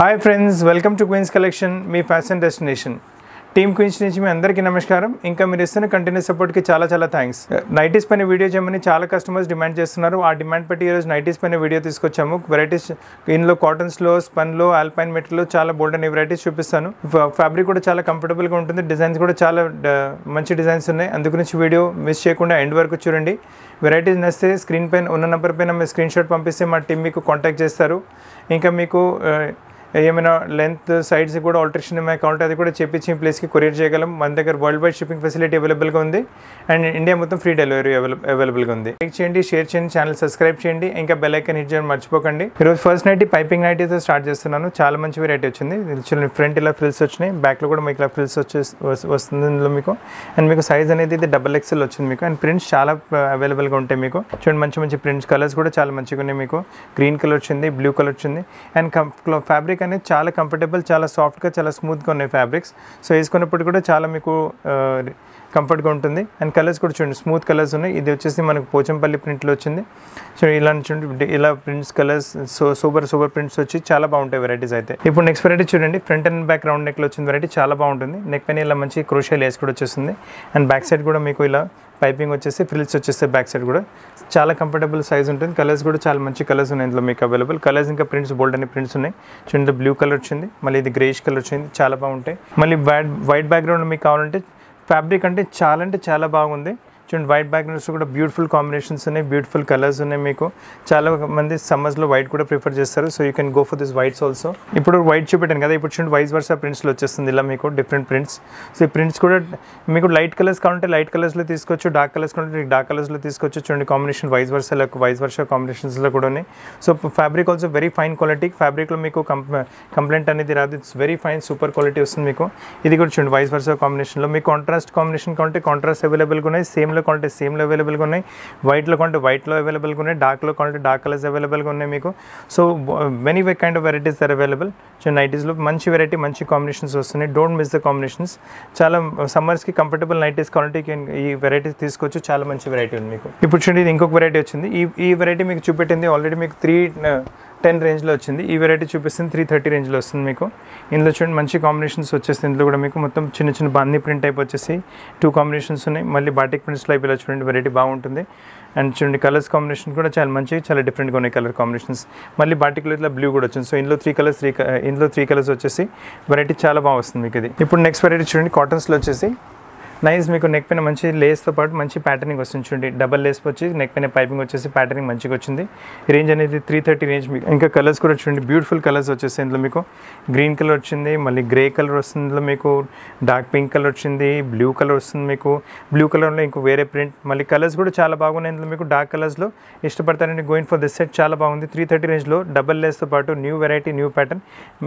hi friends welcome to queens collection మీ fashion destination team queens నుంచి మీ అందరికీ నమస్కారం ఇంకా మీరు ఇస్తున్న కంటిన్యూస్ సపోర్ట్కి చాలా చాలా థ్యాంక్స్ నైటీస్ పైన వీడియో చేయమని చాలా కస్టమర్స్ డిమాండ్ చేస్తున్నారు ఆ డిమాండ్ బట్టి ఈరోజు నైటీస్ పైన వీడియో తీసుకొచ్చాము వెరైటీస్ ఇందులో కాటన్స్లో స్పన్లో ఆల్పైన్ మెటీరియల్లో చాలా బోల్డ్ అనే వెరైటీస్ చూపిస్తాను ఫ్యాబ్రిక్ కూడా చాలా కంఫర్టబుల్గా ఉంటుంది డిజైన్స్ కూడా చాలా డ- మంచి డిజైన్స్ ఉన్నాయి అందుగురించి వీడియో మిస్ చేయకుండా ఎండ్ వరకు చూడండి వెరైటీస్ నచ్చితే స్క్రీన్ పైన ఉన్న నెంబర్ పైన మీ స్క్రీన్ షాట్ పంపిస్తే మా టీం మీకు కాంటాక్ట్ చేస్తారు ఇంకా మీకు ఆ, ఏమైనా లెంత్ సైడ్స్ కూడా ఆల్టరేషన్ ఏమైనా కావాలంటే అది కూడా చెప్పించి ఈ ప్లేస్కి కొరియర్ చేయగలం మన దగ్గర వరల్డ్ వైడ్ షిప్పింగ్ ఫెసిలిటీ అవైలబుల్గా ఉంది అండ్ ఇండియా మొత్తం ఫ్రీ డెలివరీ అవైలబుల్గా ఉంది లైక్ చేయండి షేర్ చేయండి ఛానల్ సబ్స్క్రైబ్ చేయండి ఇంకా బెల్ ఐకన్ హిట్ చేయడం మర్చిపోకండి ఈరోజు ఫస్ట్ నైట్ పైపింగ్ నైట్ అయితే స్టార్ట్ చేస్తున్నాను చాలా మంచి వెరైటీ వచ్చింది ఇది చూడండి ఫ్రంట్ ఇలా ఫ్రిల్స్ వచ్చినాయి బ్యాక్లో కూడా మీకు ఇలా ఫ్రిల్స్ వచ్చే వస్- వస్తుంది ఇందులో మీకు అండ్ మీకు సైజ్ అనేది ఇది డబల్ ఎక్స్ఎల్ వచ్చింది మీకు అండ్ ప్రింట్స్ చాలా అవైలబుల్గా ఉంటాయి మీకు చూడండి మంచి మంచి ప్రింట్స్ కలర్స్ కూడా చాలా మంచిగా ఉన్నాయి మీకు గ్రీన్ కలర్ వచ్చింది బ్లూ కలర్ వచ్చింది అండ్ ఫ్యాబ్రిక్ అనేది చాలా కంఫర్టబుల్ చాలా సాఫ్ట్గా చాలా స్మూత్గా ఉన్నాయి ఫ్యాబ్రిక్స్ సో వేసుకున్నప్పుడు కూడా చాలా మీకు కంఫర్ట్గా ఉంటుంది అండ్ కలర్స్ కూడా చూడండి స్మూత్ కలర్స్ ఉన్నాయి ఇది వచ్చేసి మనకు పోచంపల్లి ప్రింట్లో వచ్చింది సో ఇలా చూడండి ఇలా prints colours so super super prints వచ్చి చాలా బాగుంటాయి వెరైటీస్ అయితే ఇప్పుడు నెక్స్ట్ వెరైటీ చూడండి ఫ్రంట్ అండ్ బ్యాక్ రౌండ్ నెక్లో వచ్చిన వెరైటీ చాలా బాగుంటుంది నెక్ పైన ఇలా మంచి క్రోషియల్ లేస్ కూడా వచ్చేస్తుంది అండ్ బ్యాక్ సైడ్ కూడా మీకు ఇలా పైపింగ్ వచ్చేసి ఫ్రిల్స్ వచ్చేస్తాయి బ్యాక్ సైడ్ కూడా చాలా కంఫర్టబుల్ సైజ్ ఉంటుంది కలర్స్ కూడా చాలా మంచి కలర్స్ ఉన్నాయి ఇందులో మీకు అవైలబుల్ కలర్స్ ఇంకా ప్రింట్స్ బోల్డ్ అనే ప్రింట్స్ ఉన్నాయి చూడండి బ్లూ కలర్ వచ్చింది మళ్ళీ ఇది గ్రేష్ కలర్ వచ్చింది చాలా బాగుంటాయి మళ్ళీ వైట్ వైట్ బ్యాక్గ్రౌండ్ మీకు కావాలంటే ఫ్యాబ్రిక్ అంటే చాలా అంటే చాలా బాగుంది చూడండి వైట్ బ్యాక్గ్రౌండ్స్ కూడా బ్యూటిఫుల్ కాంబినేషన్స్ ఉన్నాయి బ్యూటిఫుల్ కలర్స్ ఉన్నాయి మీకు చాలా మంది సమ్మర్స్లో వైట్ కూడా ప్రిఫర్ చేస్తారు so you can go for this whites also ఇప్పుడు వైట్ చూపెట్టాను కదా ఇప్పుడు చూడండి వైస్ వర్సా ప్రింట్స్లో వచ్చేస్తుంది ఇలా మీకు డిఫరెంట్ ప్రింట్స్ సో ఈ ప్రింట్స్ కూడా మీకు లైట్ కలర్స్ కావాలంటే లైట్ కలర్స్లో తీసుకోవచ్చు డార్క్ కలర్స్ కావాలంటే డార్క్ కలర్స్లో తీసుకోవచ్చు చూడండి combination vice versa vice versa కాంబినేషన్స్లో కూడా ఉన్నాయి so fabric also very fine quality ఫ్యాబ్రిక్లో మీకు కంప్లైంట్ అనేది రాదు it's very fine super quality వస్తుంది మీకు ఇది కూడా చూడండి వైస్ వర్సా కాంబినేషన్లో మీకు కాంట్రాస్ట్ కాంబినేషన్ కావాలంటే కాంట్రాస్ట్ అవైలబుల్గా ఉన్నాయి సేమ్లో కావాలంటే సేమ్లో అవైలబుల్గా ఉన్నాయి వైట్లో కావాలంటే వైట్లో అవైలబుల్గా ఉన్నాయి డార్క్లో కావాలంటే డార్క్ కలర్స్ అవైలబుల్గా ఉన్నాయి మీకు so many way kind of varieties are available so నైటీస్లో మంచి వెరైటీ మంచి కాంబినేషన్స్ వస్తున్నాయి డోంట్ మిస్ ద కాంబినేషన్స్ చాలా సమ్మర్స్కి కంఫర్టబుల్ నైటీస్ కావాలంటే you can- ఈ వెరైటీస్ తీసుకోవచ్చు చాలా మంచి వెరైటీ ఉంది మీకు ఇప్పుడు చూడండి ఇది ఇంకొక వెరైటీ వచ్చింది ఈ ఈ వెరైటీ మీకు చూపెట్టింది ఆల్రెడీ మీకు త్రీ టెన్ రేంజ్లో వచ్చింది ఈ వెరైటీ చూపిస్తుంది త్రీ థర్టీ రేంజ్లో వస్తుంది మీకు ఇందులో చూడండి మంచి కాంబినేషన్స్ వచ్చేస్తుంది ఇందులో కూడా మీకు మొత్తం చిన్న చిన్న బాందీ ప్రింట్ టైప్ వచ్చేసి టూ కాంబినేషన్స్ ఉన్నాయి మళ్ళీ బాటిక్ ప్రింట్స్ టైప్ ఇలా చూడండి వెరైటీ బాగుంటుంది అండ్ చూడండి కలర్స్ కాంబినేషన్ కూడా చాలా మంచి చాలా డిఫరెంట్గా ఉన్నాయి కలర్ కాంబినేషన్స్ మళ్ళీ బాటిక్లో ఇట్లా బ్లూ కూడా వచ్చింది సో ఇందులో త్రీ కలర్స్ త్రీ ఇందులో త్రీ కలర్స్ వచ్చేసి వెరైటీ చాలా బాగా వస్తుంది మీకు ఇది ఇప్పుడు నెక్స్ట్ వెరైటీ చూడండి కాటన్స్లో వచ్చేసి నైస్ మీకు నెక్ పైన మంచి లేస్తో పాటు మంచి ప్యాటర్నింగ్ వస్తుంది చూడండి డబల్ లేస్ వచ్చి నెక్ పైన పైపింగ్ వచ్చేసి ప్యాటర్నింగ్ మంచిగా వచ్చింది రేంజ్ అనేది త్రీ థర్టీ రేంజ్ మీకు ఇంకా కలర్స్ కూడా చూడండి బ్యూటిఫుల్ కలర్స్ వచ్చేసి ఇందులో మీకు గ్రీన్ కలర్ వచ్చింది మళ్ళీ గ్రే కలర్ వస్తుంది ఇందులో మీకు డార్క్ పింక్ కలర్ వచ్చింది బ్లూ కలర్ వస్తుంది మీకు బ్లూ కలర్లో ఇంకో వేరే ప్రింట్ మళ్ళీ కలర్స్ కూడా చాలా బాగున్నాయి ఇందులో మీకు డార్క్ కలర్స్లో ఇష్టపడతారండి గోయింగ్ ఫర్ దిస్ సెట్ చాలా బాగుంది త్రీ థర్టీ రేంజ్లో డబల్ లేస్తో పాటు న్యూ వెరైటీ న్యూ ప్యాటర్న్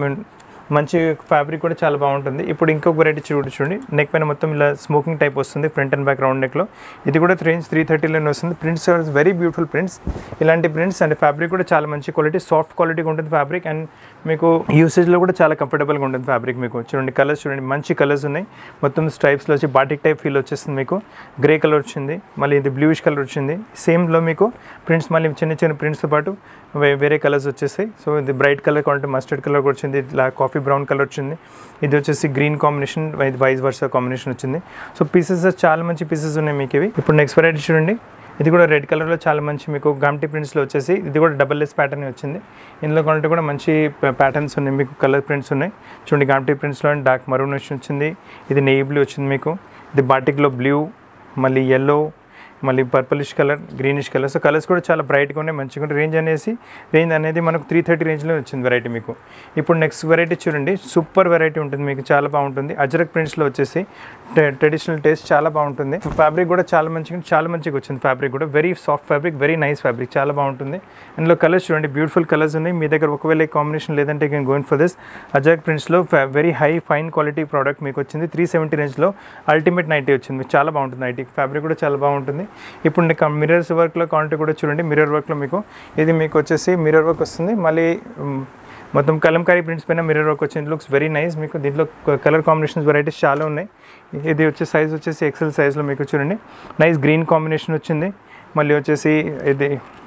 మంచి ఫ్యాబ్రిక్ కూడా చాలా బాగుంటుంది ఇప్పుడు ఇంకొక వెరైటీ చూడు చూడండి నెక్ పైన మొత్తం ఇలా స్మోకింగ్ టైప్ వస్తుంది ఫ్రంట్ అండ్ బ్యాక్ రౌండ్ నెక్లో ఇది కూడా రేంజ్ త్రీ థర్టీలోనే వస్తుంది prints are very beautiful prints ఇలాంటి ప్రింట్స్ అండ్ ఫ్యాబ్రిక్ కూడా చాలా మంచి క్వాలిటీ సాఫ్ట్ క్వాలిటీగా ఉంటుంది ఫ్యాబ్రిక్ అండ్ మీకు యూసేజ్లో కూడా చాలా కంఫర్టబుల్గా ఉంటుంది ఫ్యాబ్రిక్ మీకు చూడండి కలర్స్ చూడండి మంచి కలర్స్ ఉన్నాయి మొత్తం స్ట్రైప్స్లో వచ్చి బాటిక్ టైప్ ఫీల్ వచ్చేస్తుంది మీకు గ్రే కలర్ వచ్చింది మళ్ళీ ఇది బ్లూయిష్ కలర్ వచ్చింది సేమ్లో మీకు ప్రింట్స్ మళ్ళీ చిన్న చిన్న ప్రింట్స్తో పాటు వే- వేరే కలర్స్ వచ్చేసాయి సో ఇది బ్రైట్ కలర్ కావాలంటే మస్టర్డ్ కలర్ కూడా వచ్చింది ఇట్లా కాఫీ బ్రౌన్ కలర్ వచ్చింది ఇది వచ్చేసి గ్రీన్ కాంబినేషన్ ఇది వైస్ వర్సా కాంబినేషన్ వచ్చింది సో పీసెస్ చాలా మంచి పీసెస్ ఉన్నాయి మీకు ఇవి ఇప్పుడు నెక్స్ట్ వెరైటీ చూడండి ఇది కూడా రెడ్ కలర్లో చాలా మంచి మీకు గమ్టీ ప్రింట్స్లో వచ్చేసి ఇది కూడా డబల్ లెస్ ప్యాటర్న్ వచ్చింది ఇందులో కొంటే కూడా మంచి ప్యాటర్న్స్ ఉన్నాయి మీకు కలర్ ప్రింట్స్ ఉన్నాయి చూడండి గమ్టీ ప్రింట్స్లో డార్క్ మరూన్ వచ్చింది ఇది నెయ్యి బ్లూ వచ్చింది మీకు ఇది బాటిక్లో బ్లూ మళ్ళీ ఎల్లో మళ్ళీ purplish colour greenish colour so colours కూడా చాలా బ్రైట్గా ఉన్నాయి మంచిగా ఉంటాయి రేంజ్ అనేసి రేంజ్ అనేది మనకు త్రీ థర్టీ రేంజ్లో వచ్చింది వెరైటీ మీకు ఇప్పుడు నెక్స్ట్ వెరైటీ చూడండి సూపర్ వెరైటీ ఉంటుంది మీకు చాలా బాగుంటుంది అజరక్ ప్రింట్స్లో వచ్చేసి ట్రెడిషనల్ టేస్ట్ చాలా బాగుంటుంది ఫ్యాబ్రిక్ కూడా చాలా మంచిగా చాలా మంచిగా వచ్చింది ఫ్యాబ్రిక్ కూడా very soft fabric very nice fabric చాలా బాగుంటుంది అందులో కలర్స్ చూడండి బ్యూటిఫుల్ కలర్స్ ఉన్నాయి మీ దగ్గర ఒకవేళ ఈ కాంబినేషన్ లేదంటే can going for this Ajrak ప్రింట్స్లో very high fine quality product మీకు వచ్చింది త్రీ సెవెంటీ రేంజ్లో అల్టిమేట్ నైటీ వచ్చింది మీకు చాలా బాగుంటుంది నైటీ ఫ్యాబ్రిక్ కూడా చాలా బాగుంటుంది ఇప్పుడు నీకు మిర్రర్స్ వర్క్లో కావాలంటే కూడా చూడండి మిర్రర్ వర్క్లో మీకు ఇది మీకు వచ్చేసి మిర్రర్ వర్క్ వస్తుంది మళ్ళీ మ్, మొత్తం కలంకారీ ప్రింట్స్ పైన మిర్రర్ వర్క్ వచ్చింది లుక్స్ వెరీ నైస్ మీకు దీంట్లో కలర్ కాంబినేషన్స్ వెరైటీస్ చాలా ఉన్నాయి ఇది వచ్చే సైజ్ వచ్చేసి ఎక్సెల్ సైజ్లో మీకు చూడండి నైస్ గ్రీన్ కాంబినేషన్ వచ్చింది మళ్ళీ వచ్చేసి ఇది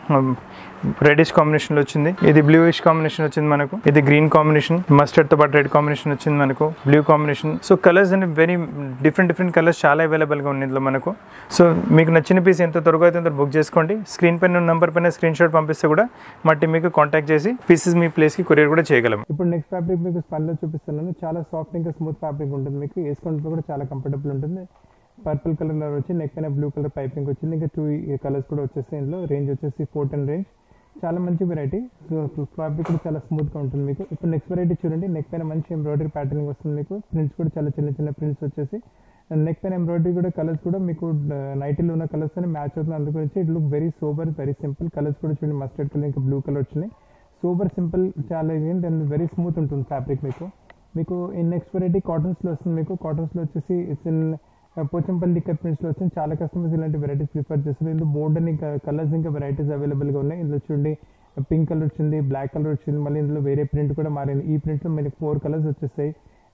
రెడిష్ కాంబినేషన్లో వచ్చింది ఇది బ్లూయిష్ కాంబినేషన్ వచ్చింది మనకు ఇది గ్రీన్ కాంబినేషన్ మస్టర్డ్ తో పాటు రెడ్ కాంబినేషన్ వచ్చింది మనకు బ్లూ కాంబినేషన్ సో కలర్స్ అనే వెరీ డిఫరెంట్ డిఫరెంట్ కలర్స్ చాలా అవైలబుల్గా ఉన్నాయి ఇందులో మనకు సో మీకు నచ్చిన పీస్ ఎంత త్వరగా అయితే అంత బుక్ చేసుకోండి స్క్రీన్ పైన నెంబర్ పైన స్క్రీన్ షాట్ పంపిస్తే కూడా మట్టి మీకు కాంటాక్ట్ చేసి పీసెస్ మీ ప్లేస్కి కొరియర్ కూడా చేయగలం ఇప్పుడు నెక్స్ట్ ఫ్యాబ్రిక్ మీకు స్పన్లో చూపిస్తున్నాను చాలా సాఫ్ట్ ఇంకా స్మూత్ ఫ్యాబ్రిక్ ఉంటుంది మీకు వేసుకుంటే కూడా చాలా కంఫర్టబుల్ ఉంటుంది పర్పుల్ కలర్ వచ్చి నెక్ పైన బ్లూ కలర్ పైపింగ్ వచ్చింది ఇంకా టూ కలర్స్ కూడా వచ్చేస్తాయి ఇందులో రేంజ్ వచ్చేసి ఫోర్ టెన్ రేంజ్ చాలా మంచి వెరైటీ ఫ్యాబ్రిక్ కూడా చాలా స్మూత్గా ఉంటుంది మీకు ఇప్పుడు నెక్స్ట్ వెరైటీ చూడండి నెక్ పైన మంచి ఎంబ్రాయిడరీ ప్యాటర్నింగ్ వస్తుంది మీకు ప్రింట్స్ కూడా చాలా చిన్న చిన్న ప్రింట్స్ వచ్చేసి నెక్ పైన ఎంబ్రాయిడరీ కూడా కలర్స్ కూడా మీకు నైట్లో ఉన్న కలర్స్ అని మ్యాచ్ అవుతుంది అందుకు వచ్చి it look very super very simple colours కూడా చూడండి మస్టర్డ్ కలర్ ఇంకా బ్లూ కలర్ వచ్చినాయి సూపర్ సింపుల్ చాలా ఏంటి అండ్ వెరీ స్మూత్ ఉంటుంది ఫ్యాబ్రిక్ మీకు మీకు ఈ నెక్స్ట్ వెరైటీ కాటన్స్లో వస్తుంది మీకు కాటన్స్లో వచ్చేసి ఇట్స్ ఇన్ పోచంపల్లి ఇక్కత్ ప్రింట్స్లో వచ్చింది చాలా కస్టమర్స్ ఇలాంటి వెరైటీస్ ప్రిఫర్ చేస్తారు ఇందులో మోడర్న్ ఇంకా కలర్స్ ఇంకా వెరైటీస్ అవైలబుల్గా ఉన్నాయి ఇందులో చూడండి పింక్ కలర్ వచ్చింది బ్లాక్ కలర్ వచ్చింది మళ్ళీ ఇందులో వేరే ప్రింట్ కూడా మారింది ఈ ప్రింట్లో మనకి ఫోర్ కలర్స్ వచ్చేస్తాయి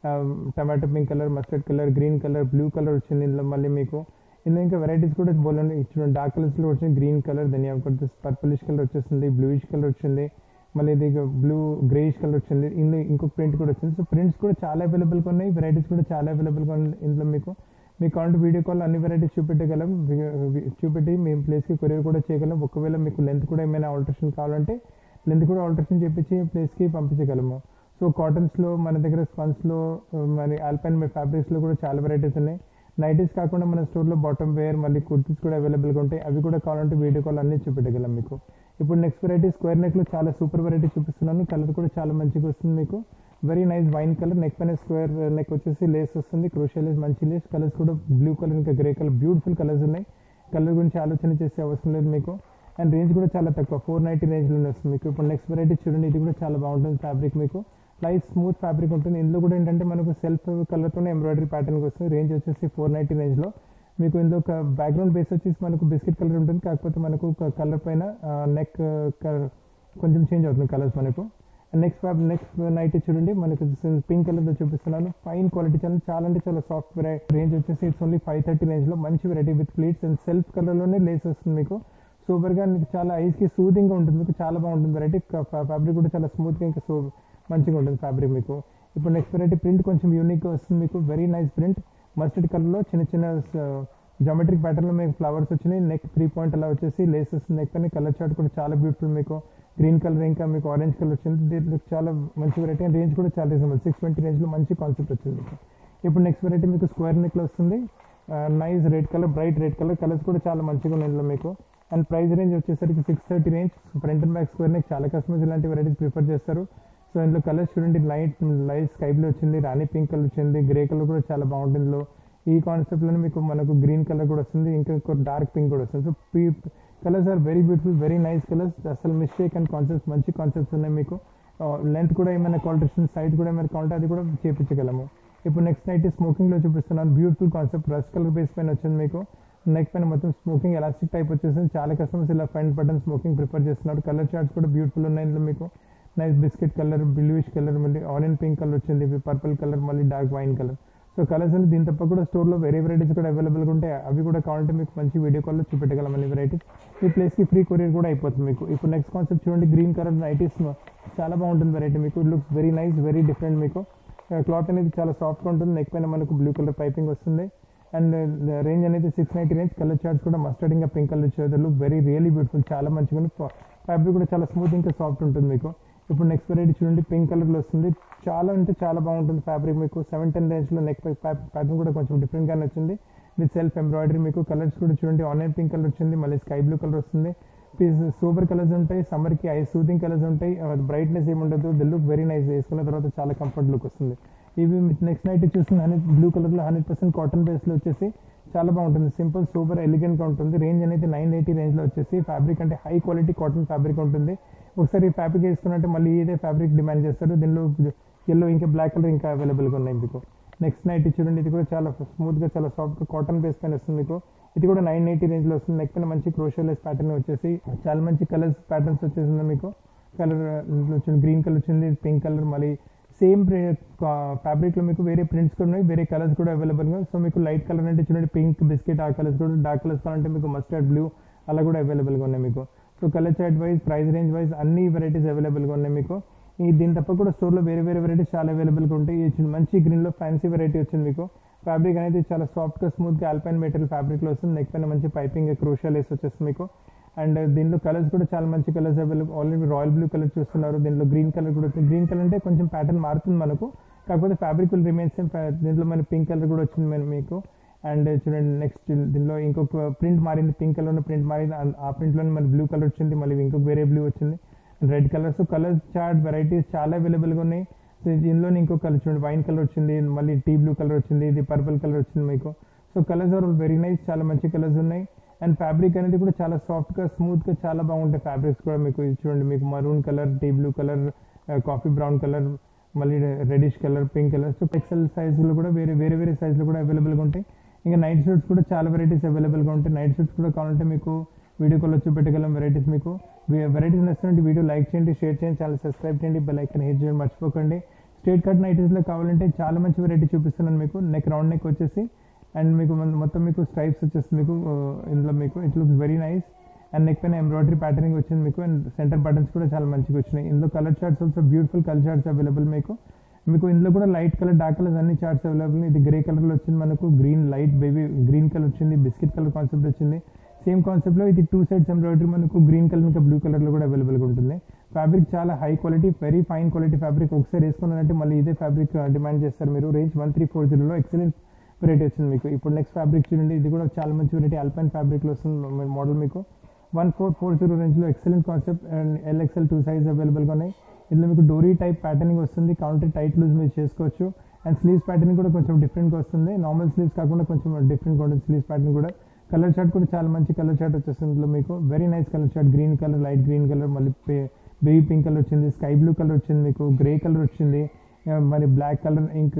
tomato pink colour mustard colour green colour blue colour వచ్చింది ఇందులో మళ్ళీ మీకు ఇందులో ఇంకా వెరైటీస్ కూడా బోలండి చూడండి డార్క్ కలర్స్లో వచ్చింది గ్రీన్ కలర్ దాని పర్పులిష్ కలర్ వచ్చేసింది బ్లూయిష్ కలర్ వచ్చింది మళ్ళీ ఇది బ్లూ గ్రేయిష్ కలర్ వచ్చింది ఇందులో ఇంకొక ప్రింట్ కూడా వచ్చింది సో ప్రింట్స్ కూడా చాలా అవైలబుల్గా ఉన్నాయి వెరైటీస్ కూడా చాలా అవైలబుల్గా ఉంది ఇందులో మీకు మీకు కావాలంటే వీడియో కాల్ అన్ని వెరైటీస్ చూపెట్టగలం చూపెట్టి మేము ప్లేస్కి కొరియర్ కూడా చేయగలం ఒకవేళ మీకు లెంత్ కూడా ఏమైనా ఆల్టరేషన్ కావాలంటే లెంత్ కూడా ఆల్టరేషన్ చేపించి ప్లేస్కి పంపించగలము సో కాటన్స్లో మన దగ్గర స్పన్స్లో మరి ఆల్పైన్ ఫ్యాబ్రిక్స్లో కూడా చాలా వెరైటీస్ ఉన్నాయి నైటీస్ కాకుండా మన స్టోర్లో బాటమ్ వేర్ మళ్ళీ కుర్తీస్ కూడా అవైలబుల్గా ఉంటాయి అవి కూడా కావాలంటే వీడియో కాల్ అన్ని చూపెట్టగలం మీకు ఇప్పుడు నెక్స్ట్ వెరైటీ స్క్వేర్ నెక్లో చాలా సూపర్ వెరైటీ చూపిస్తున్నాను కలర్ కూడా చాలా మంచిగా వస్తుంది మీకు very nice wine colour neck పైన స్క్వేర్ నెక్ వచ్చేసి లేస్ వస్తుంది క్రోషియల్ లేస్ మంచి లేస్ కలర్స్ కూడా బ్లూ కలర్ ఇంకా గ్రే కలర్ బ్యూటిఫుల్ కలర్స్ ఉన్నాయి కలర్ గురించి ఆలోచన చేసే అవసరం లేదు మీకు అండ్ రేంజ్ కూడా చాలా తక్కువ ఫోర్ నైంటీ రేంజ్లోనే వస్తుంది మీకు ఇప్పుడు నెక్స్ట్ వెరైటీ చూడండి ఇది కూడా చాలా బాగుంటుంది ఫ్యాబ్రిక్ మీకు లైట్ స్మూత్ ఫ్యాబ్రిక్ ఉంటుంది ఇందులో కూడా ఏంటంటే మనకు సెల్ఫ్ కలర్తోనే ఎంబ్రాయిడరీ ప్యాటర్న్కి వస్తుంది రేంజ్ వచ్చేసి ఫోర్ నైంటీ రేంజ్లో మీకు ఇందులో ఒక బ్యాక్గ్రౌండ్ బేస్ వచ్చేసి మనకు బిస్కెట్ కలర్ ఉంటుంది కాకపోతే మనకు కలర్ పైన నెక్ కొంచెం చేంజ్ అవుతుంది కలర్స్ మనకు నెక్స్ట్ ఫ్యాబ్ నెక్స్ట్ నైట్ చూడండి మనకు పింక్ కలర్లో చూపిస్తున్నాను ఫైన్ క్వాలిటీ చాలా చాలా అంటే చాలా సాఫ్ట్ వెరైటీ రేంజ్ వచ్చేసి ఇట్స్ ఓన్లీ ఫైవ్ థర్టీ రేంజ్లో మంచి variety with pleats and self కలర్లోనే లేస్ వస్తుంది మీకు సూపర్గా మీకు చాలా ఐస్కి సూదింగ్గా ఉంటుంది మీకు చాలా బాగుంటుంది వెరైటీ ఫ్యాబ్రిక్ కూడా చాలా స్మూత్గా ఇంకా సో మంచిగా ఉంటుంది ఫ్యాబ్రిక్ మీకు ఇప్పుడు నెక్స్ట్ వెరైటీ ప్రింట్ కొంచెం యూనిక్గా వస్తుంది మీకు వెరీ నైస్ ప్రింట్ మస్టర్డ్ కలర్లో చిన్న చిన్న జామెట్రిక్ ప్యాటర్న్లో మీకు ఫ్లవర్స్ వచ్చినాయి నెక్ త్రీ పాయింట్ అలా వచ్చేసి లేస్ వస్తుంది నెక్ పైన కలర్ చార్ట్ కూడా చాలా బ్యూటిఫుల్ మీకు గ్రీన్ కలర్ ఇంకా మీకు ఆరెంజ్ కలర్ వచ్చింది దీంట్లో చాలా మంచి వెరైటీ రేంజ్ కూడా చాలా రీజనబుల్ సిక్స్ ట్వంటీ రేంజ్లో మంచి కాన్సెప్ట్ వచ్చింది మీకు ఇప్పుడు నెక్స్ట్ వెరైటీ మీకు స్క్వేర్ నెక్లో వస్తుంది nice red colour bright red colour colours కూడా చాలా మంచిగా ఉన్నాయి ఇందులో మీకు అండ్ ప్రైస్ రేంజ్ వచ్చేసరికి six thirty range front and back square neck చాలా కస్టమర్స్ ఇలాంటి వెరైటీస్ ప్రిఫర్ చేస్తారు సో ఇందులో కలర్స్ చూడండి లైట్ లైట్ స్కై బ్లూ వచ్చింది రాణి పింక్ కలర్ వచ్చింది గ్రే కలర్ కూడా చాలా బాగుంటుంది ఇందులో ఈ కాన్సెప్ట్లోనే మీకు మనకు గ్రీన్ కలర్ కూడా వస్తుంది ఇంకా డార్క్ పింక్ కూడా వస్తుంది సో పీ colours are very beautiful very nice colours అసలు మిస్టేక్ అండ్ కాన్సెప్ట్స్ మంచి కాన్సెప్ట్స్ ఉన్నాయి మీకు లెంత్ కూడా ఏమైనా కాల్టరేషన్ సైడ్ కూడా ఏమైనా కావాలంటే అది కూడా చేపించగలము ఇప్పుడు నెక్స్ట్ నైట్ స్మోకింగ్లో చూపిస్తున్నాను beautiful concept rust colour base పైన వచ్చింది మీకు నెక్ పైన మొత్తం స్మోకింగ్ ఎలాస్టిక్ టైప్ వచ్చేసింది చాలా కస్టమర్స్ ఇలా ఫ్రంట్ బటన్ స్మోకింగ్ ప్రిఫర్ చేస్తున్నారు కలర్ చార్ట్స్ కూడా బ్యూటిఫుల్ ఉన్నాయి ఇందులో మీకు nice biscuit colour bluish colour మళ్ళీ ఆరెంజ్ పింక్ కలర్ వచ్చింది పర్పుల్ కలర్ మళ్ళీ dark wine colour so colours అని దీని తప్ప కూడా స్టోర్లో వేరే వెరైటీస్ కూడా అవైలబుల్గా ఉంటాయి అవి కూడా కావాలంటే మీకు మంచి వీడియో కాల్లో చూపెట్టగలం అన్ని వెరైటీస్ ఈ ప్లేస్కి ఫ్రీ కొరియర్ కూడా అయిపోతుంది మీకు ఇప్పుడు నెక్స్ట్ కాన్సెప్ట్ చూడండి గ్రీన్ కలర్ నైటీస్ చాలా బాగుంటుంది వెరైటీ మీకు it looks very nice very different మీకు క్లాత్ అనేది చాలా సాఫ్ట్గా ఉంటుంది నెక్ పైన మనకు బ్లూ కలర్ పైపింగ్ వస్తుంది అండ్ రేంజ్ అనేది six ninety range colour charts కూడా మస్టర్డ్ ఇంకా పింక్ కలర్ వచ్చేది లుక్ వెరీ రియలీ బ్యూటిఫుల్ చాలా మంచిగా ఫ్యాబ్రిక్ కూడా చాలా స్మూత్ ఇంకా సాఫ్ట్ ఉంటుంది మీకు ఇప్పుడు నెక్స్ట్ వెరైటీ చూడండి పింక్ కలర్లో వస్తుంది చాలా అంటే చాలా బాగుంటుంది ఫ్యాబ్రిక్ మీకు సెవెన్ టెన్ రేంజ్లో నెక్ ప్యాటర్న్ కూడా కొంచెం డిఫరెంట్గానే వచ్చింది విత్ సెల్ఫ్ ఎంబ్రాయిడరీ మీకు కలర్స్ కూడా చూడండి ఆన్లైన్ పింక్ కలర్ వచ్చింది మళ్ళీ స్కై బ్లూ కలర్ వస్తుంది పీస్ సూపర్ కలర్స్ ఉంటాయి సమ్మర్కి ఐ సూదింగ్ కలర్స్ ఉంటాయి బ్రైట్నెస్ ఏమి ఉండదు ది లుక్ వెరీ నైస్ వేసుకున్న తర్వాత చాలా కంఫర్ట్ లుక్ వస్తుంది ఇవి నెక్స్ట్ నైట్ చూస్తుంది హండ్రెడ్ బ్లూ కలర్లో హండ్రెడ్ పర్సెంట్ కాటన్ బేస్లో వచ్చేసి చాలా బాగుంటుంది సింపుల్ సూపర్ ఎలిగెంట్గా ఉంటుంది రేంజ్ అనేది నైన్ ఎయిటీ రేంజ్లో వచ్చేసి ఫ్యాబ్రిక్ అంటే హై క్వాలిటీ కాటన్ ఫ్యాబ్రిక్ ఉంటుంది ఒకసారి ఈ ఫ్యాబ్రిక్ వేసుకున్నట్టే మళ్ళీ ఇదే ఫ్యాబ్రిక్ డిమాండ్ చేస్తారు దీనిలో ఎల్లో ఇంకా బ్లాక్ కలర్ ఇంకా అవైలబుల్గా ఉన్నాయి మీకు నెక్స్ట్ నైట్ చూడండి ఇది కూడా చాలా స్మూత్గా చాలా సాఫ్ట్గా కాటన్ బేస్ పైన వస్తుంది మీకు ఇది కూడా నైన్ ఎయిటీ రేంజ్లో వస్తుంది నెక్ పైన మంచి క్రోషియలెస్ ప్యాటర్న్ వచ్చేసి చాలా మంచి కలర్స్ ప్యాటర్న్స్ వచ్చేసింది మీకు కలర్ వచ్చింది గ్రీన్ కలర్ వచ్చింది పింక్ కలర్ మళ్ళీ సేమ్ ఫ్యాబ్రిక్లో మీకు వేరే ప్రింట్స్ కూడా ఉన్నాయి వేరే కలర్స్ కూడా అవైలబుల్గా సో మీకు లైట్ కలర్ అంటే చూడండి పింక్ బిస్కెట్ ఆ కలర్స్ కూడా డార్క్ కలర్స్ కావాలంటే మీకు మస్టర్డ్ బ్లూ అలా కూడా అవైలబుల్గా ఉన్నాయి మీకు so colour chart wise price range wise అన్ని వెరైటీస్ అవైలబుల్గా ఉన్నాయి మీకు ఈ దీని తప్ప కూడా స్టోర్లో వేరే వేరే వెరైటీస్ చాలా అవైలబుల్గా ఉంటాయి ఇది వచ్చింది మంచి గ్రీన్లో ఫ్యాన్సీ వెరైటీ వచ్చింది మీకు ఫ్యాబ్రిక్ అనేది చాలా సాఫ్ట్గా స్మూత్గా ఆల్పైన్ మెటీరియల్ ఫ్యాబ్రిక్లో వస్తుంది నెక్ పైన మంచి పైపింగ్ క్రూషియల్ వేసి వచ్చేస్తుంది మీకు అండ్ దీనిలో కలర్స్ కూడా చాలా మంచి colours available already royal blue colour చూస్తున్నారు దీనిలో గ్రీన్ కలర్ కూడా వచ్చింది గ్రీన్ కలర్ అంటే కొంచెం ప్యాటర్న్ మారుతుంది మనకు కాకపోతే ఫ్యాబ్రిక్ విల్ రిమైన్స్ దీంట్లో మన పింక్ కలర్ కూడా వచ్చింది మన మీకు అండ్ చూడండి నెక్స్ట్ దీనిలో ఇంకొక ప్రింట్ మారింది పింక్ కలర్ ప్రింట్ మారింది ఆ- ఆ ప్రింట్లోనే మన బ్లూ కలర్ వచ్చింది మళ్ళీ ఇంకొక వేరే బ్లూ వచ్చింది red colours colour chart varieties చాలా అవైలబుల్గా ఉన్నాయి సో దీనిలో ఇంకో కలర్ చూడండి వైన్ కలర్ వచ్చింది మళ్ళీ టీ బ్లూ కలర్ వచ్చింది ఇది పర్పుల్ కలర్ వచ్చింది మీకు so colours are very nice చాలా మంచి కలర్స్ ఉన్నాయి అండ్ ఫ్యాబ్రిక్ అనేది కూడా చాలా సాఫ్ట్గా స్మూత్గా చాలా బాగుంటాయి ఫ్యాబ్రిక్స్ కూడా మీకు ఇది చూడండి మీకు మరూన్ కలర్ టీ blue colour coffee brown colour మళ్ళీ reddish colour pink colour so XL సైజులు కూడా వేరే వేరే వేరే సైజులు కూడా అవైలబుల్గా ఉంటాయి ఇంకా నైట్ సూట్స్ కూడా చాలా వెరైటీస్ అవైలబుల్గా ఉంటాయి నైట్ సూట్స్ కూడా కావాలంటే మీకు వీడియో కాల్ వచ్చి పెట్టగలం వెరైటీస్ మీకు వెరైటీస్ నచ్చినట్టు వీడియో లైక్ చేయండి షేర్ చేయండి ఛానల్ సబ్స్క్రైబ్ చేయండి బెల్ ఐకన్ హిట్ చేయండి మర్చిపోకండి స్ట్రేట్ కట్ నైటీస్లో కావాలంటే చాలా మంచి వెరైటీ చూపిస్తున్నాను మీకు నెక్ రౌండ్ నెక్ వచ్చేసి అండ్ మీకు మొ- మొత్తం మీకు స్ట్రైప్స్ వచ్చేస్తుంది మీకు ఆ, ఇందులో మీకు it looks very nice and neck పైన ఎంబ్రాయిడరీ ప్యాటర్నింగ్ వచ్చింది మీకు అండ్ సెంటర్ బటన్స్ కూడా చాలా మంచిగా వచ్చినాయి ఇందులో colour charts also beautiful colour charts available మీకు మీకు ఇందులో కూడా లైట్ కలర్ డార్క్ కలర్స్ అన్ని చార్ట్స్ అవైలబుల్ ఇది గ్రే కలర్లో వచ్చింది మనకు green light baby green colour వచ్చింది బిస్కెట్ కలర్ కాన్సెప్ట్ వచ్చింది సేమ్ కాన్సెప్ట్లో ఇది టూ సైడ్స్ ఎంబ్రాయిడరీ మనకు గ్రీన్ కలర్ ఇంకా బ్లూ కలర్లో కూడా అవైలబుల్గా ఉంటుంది ఫ్యాబ్రిక్ చాలా high quality very fine quality fabric ఒకసారి వేసుకున్నారంటే మళ్ళీ ఇదే ఫ్యాబ్రిక్ డిమాండ్ చేస్తారు మీరు రేంజ్ వన్ త్రీ ఫోర్ జీరోలో ఎక్సలెంట్ వెరైటీ వచ్చింది మీకు ఇప్పుడు నెక్స్ట్ ఫ్యాబ్రిక్ చూడండి ఇది కూడా చాలా మంచి వెరైటీ అల్పైన్ ఫ్యాబ్రిక్లో వస్తుంది మోడల్ మీకు వన్ ఫోర్ ఫోర్ జీరో రేంజ్లో excellent concept and L XL two size అవైలబుల్గా ఉన్నాయి ఇందులో మీకు డోరీ టైప్ ప్యాటర్నింగ్ వస్తుంది కౌంటర్ టైట్ లూజ్ మీరు చేసుకోవచ్చు అండ్ స్లీవ్స్ ప్యాటర్నింగ్ కూడా కొంచెం డిఫరెంట్గా వస్తుంది నార్మల్ స్లీవ్స్ కాకుండా కొంచెం డిఫరెంట్గా ఉంటుంది స్లీవ్స్ ప్యాటర్న్ కూడా కలర్ చార్ట్ కూడా చాలా మంచి కలర్ చార్ట్ వచ్చేస్తుంది ఇందులో మీకు very nice colour chart green colour light green colour మళ్ళీ బేబీ పింక్ కలర్ వచ్చింది స్కై బ్లూ కలర్ వచ్చింది మీకు గ్రే కలర్ వచ్చింది ఆ, మరి బ్లాక్ కలర్ ఇంక్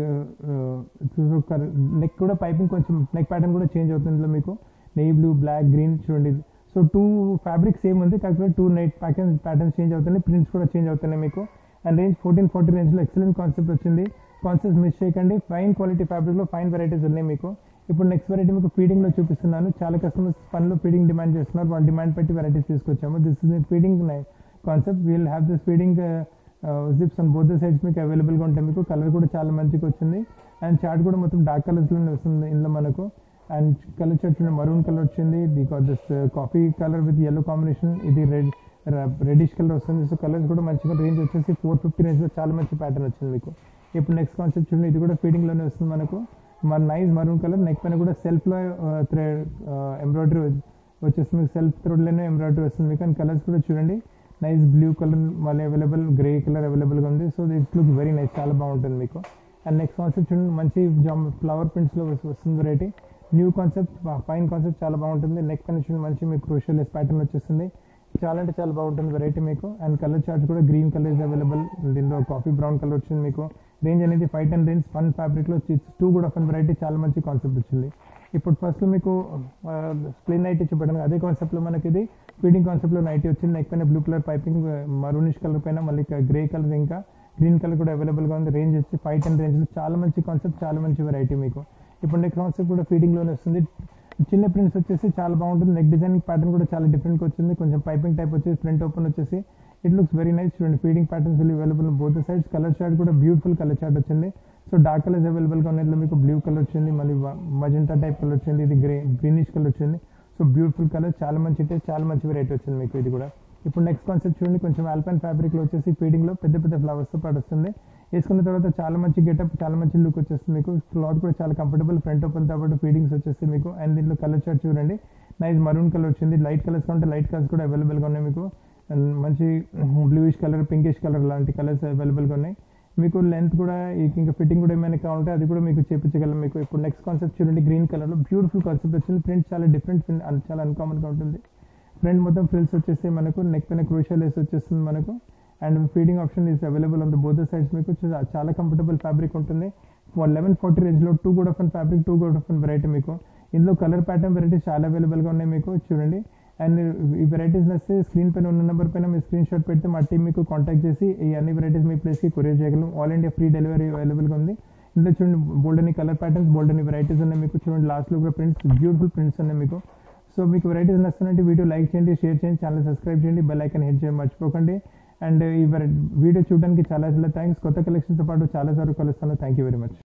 నెక్ కూడా పైపింగ్ కొంచెం నెక్ ప్యాటర్న్ కూడా చేంజ్ అవుతుంది ఇందులో మీకు నెయ్యి బ్లూ బ్లాక్ గ్రీన్ చూడండి సో టూ ఫ్యాబ్రిక్ సేమ్ ఉంది కాకపోతే two night pattern patterns change అవుతున్నాయి ప్రింట్స్ కూడా చేంజ్ అవుతున్నాయి మీకు అండ్ రేంజ్ ఫోర్టీన్ ఫార్టీ రేంజ్లో ఎక్సలెంట్ కాన్సెప్ట్ వచ్చింది కాన్సెప్ట్ మిస్ చేయకండి ఫైన్ క్వాలిటీ ఫ్యాబ్రిక్లో ఫైన్ వెరైటీస్ ఉన్నాయి మీకు ఇప్పుడు నెక్స్ట్ వెరైటీ మీకు ఫీడింగ్లో చూపిస్తున్నాను చాలా కస్టమర్స్ పనిలో ఫీడింగ్ డిమాండ్ చేస్తున్నారు వాళ్ళు డిమాండ్ పెట్టి వెరైటీస్ తీసుకొచ్చాము this is feeding concept we'll have this feeding zips and both sides మీకు అవైలబుల్గా ఉంటాయి మీకు కలర్ కూడా చాలా మంచిగా వచ్చింది అండ్ చార్ట్ కూడా మొత్తం డార్క్ కలర్స్లోనే వస్తుంది ఇందులో మనకు and colour chart maroon colour వచ్చింది because this coffee colour with yellow combination ఇది రెడ్ రెడిష్ కలర్ వస్తుంది సో కలర్స్ కూడా మంచిగా రేంజ్ వచ్చేసి ఫోర్ ఫిఫ్టీ రేంజ్లో చాలా మంచి ప్యాటర్న్ వచ్చింది మీకు ఇప్పుడు నెక్స్ట్ కాన్సెప్ట్ చూడండి ఇది కూడా ఫీడింగ్లోనే వస్తుంది మనకు మన నైస్ మరూన్ కలర్ నెక్ పైన కూడా సెల్ఫ్లో థ్రెడ్ ఎంబ్రాయిడరీ వచ్చేస్తుంది మీకు సెల్ఫ్ థ్రెడ్లోనే ఎంబ్రాయిడరీ వస్తుంది మీకు అండ్ కలర్స్ కూడా చూడండి నైస్ బ్లూ కలర్ మళ్ళీ అవైలబుల్ గ్రే కలర్ అవైలబుల్గా ఉంది so this look very nice చాలా బాగుంటుంది మీకు అండ్ నెక్స్ట్ కాన్సెప్ట్ చూడండి మంచి జామ్ ఫ్లవర్ ప్రింట్స్లో వస్తుంది variety new concept fine concept చాలా బాగుంటుంది నెక్ పైన చూడండి మంచి మీకు క్రూషియల్ ప్యాటర్న్ వచ్చేస్తుంది చాలా అంటే చాలా బాగుంటుంది వెరైటీ మీకు అండ్ కలర్ చార్ట్స్ కూడా గ్రీన్ కలర్ ఇస్ అవైలబుల్ దీనిలో కాఫీ బ్రౌన్ కలర్ వచ్చింది మీకు రేంజ్ అనేది ఫైవ్ టెన్ రేంజ్ ఫన్ ఫ్యాబ్రిక్లో టూ కూడా ఫన్ వెరైటీ చాలా మంచి కాన్సెప్ట్ వచ్చింది ఇప్పుడు ఫస్ట్ మీకు స్ప్లిన్ నైటీ చూపెట్టాను అదే కాన్సెప్ట్లో మనకి ఇది ఫీడింగ్ కాన్సెప్ట్లో నైటీ వచ్చింది నెక్ పైన blue colour piping maroonish colour పైన మళ్ళీ గ్రే కలర్ ఇంకా గ్రీన్ కలర్ కూడా అవైలబుల్గా ఉంది రేంజ్ వచ్చి ఫైవ్ టెన్ రేంజ్లో చాలా మంచి కాన్సెప్ట్ చాలా మంచి వెరైటీ మీకు ఇప్పుడు నెక్ కాన్సెప్ట్ కూడా ఫీడింగ్లోనే వస్తుంది చిన్న ప్రింట్స్ వచ్చేసి చాలా బాగుంటుంది నెక్ డిజైన్ ప్యాటర్న్ కూడా చాలా డిఫరెంట్గా వచ్చింది కొంచెం పైపింగ్ టైప్ వచ్చేసి ఫ్రంట్ ఓపెన్ వచ్చేసి ఇట్ లుక్స్ వెరీ నైస్ చూడండి feeding patterns available both sides colour chart కూడా బ్యూటిఫుల్ కలర్ చార్ట్ వచ్చింది సో డార్క్ కలర్స్ అవైలబుల్గా ఉన్నాయి ఇందులో మీకు బ్లూ కలర్ వచ్చింది మళ్ళీ మజంటా టైప్ కలర్ వచ్చింది ఇది గ్రే గ్రీనిష్ కలర్ వచ్చింది సో బ్యూటిఫుల్ కలర్ చాలా మంచి టేస్ట్ చాలా మంచి వెరైటీ వచ్చింది మీకు ఇది కూడా ఇప్పుడు నెక్స్ట్ కాన్సెప్ట్ చూడండి కొంచెం ఆల్పైన్ ఫ్యాబ్రిక్లో వచ్చేసి ఫీడింగ్లో పెద్ద పెద్ద ఫ్లవర్స్తో పాటు వస్తుంది వేసుకున్న తర్వాత చాలా మంచి గెటప్ చాలా మంచి లుక్ వచ్చేస్తుంది మీకు క్లాత్ కూడా చాలా కంఫర్టబుల్ ఫ్రంట్ ఓపెన్తో పాటు ఫీడింగ్స్ వచ్చేసి మీకు అండ్ దీంట్లో కలర్ చార్ట్ చూడండి నైస్ మరూన్ కలర్ వచ్చింది లైట్ కలర్స్ కంటే లైట్ కలర్స్ కూడా అవైలబుల్గా ఉన్నాయి మీకు అండ్ మంచి బ్లూయిష్ కలర్ పింకిష్ కలర్ లాంటి కలర్స్ అవైలబుల్గా ఉన్నాయి మీకు లెంత్ కూడా ఈ- ఇంకా ఫిట్టింగ్ కూడా ఏమైనా కావాలంటే అది కూడా మీకు చేపించగలం మీకు ఇప్పుడు నెక్స్ట్ కాన్సెప్ట్ చూడండి గ్రీన్ కలర్లో బ్యూటిఫుల్ కాన్సెప్ట్ వచ్చింది ప్రింట్ చాలా డిఫరెంట్ చాలా అన్కామన్గా ఉంటుంది ఫ్రంట్ మొత్తం ఫ్రిల్స్ వచ్చేసి మనకు నెక్ పైన క్రూషియల్ వేసి వచ్చేస్తుంది మనకు and feeding option is available on the both sides మీకు చా- చాలా కంఫర్టబుల్ ఫ్యాబ్రిక్ ఉంటుంది లెవెన్ ఫార్టీ రేంజ్లో too good of fabric too good of variety మీకు ఇందులో కలర్ ప్యాటర్న్ వెరైటీస్ చాలా అవైలబుల్గా ఉన్నాయి మీకు చూడండి అండ్ ఈ వెరైటీస్ నచ్చితే స్క్రీన్ పైన ఉన్న నెంబర్ పైన మీరు స్క్రీన్ షాట్ పెడితే మా టీం మీకు కాంటాక్ట్ చేసి ఈ అన్ని వెరైటీస్ మీ ప్లేస్కి కొరియర్ చేయగలం ఆల్ ఇండియా ఫ్రీ డెలివరీ అవైలబుల్గా ఉంది ఇందులో చూడండి బోల్డ్ అని కలర్ ప్యాటర్న్స్ బోల్డ్ అని వెరైటీస్ ఉన్నాయి మీకు చూడండి లాస్ట్లో కూడా ప్రింట్స్ బ్యూటిఫుల్ ప్రింట్స్ ఉన్నాయి మీకు సో మీకు వెరైటీస్ నచ్చినట్టు వీడియో లైక్ చేయండి షేర్ చేయండి ఛానల్ సబ్స్క్రైబ్ చేయండి బెల్ ఐకన్ హిట్ చేయండి మర్చిపోకండి అండ్ ఈ వీడియో చూడడానికి చాలా చాలా థ్యాంక్స్ కొత్త కలెక్షన్తో పాటు చాలా సార్లు కలుస్తాను థ్యాంక్ యూ వెరీ మచ్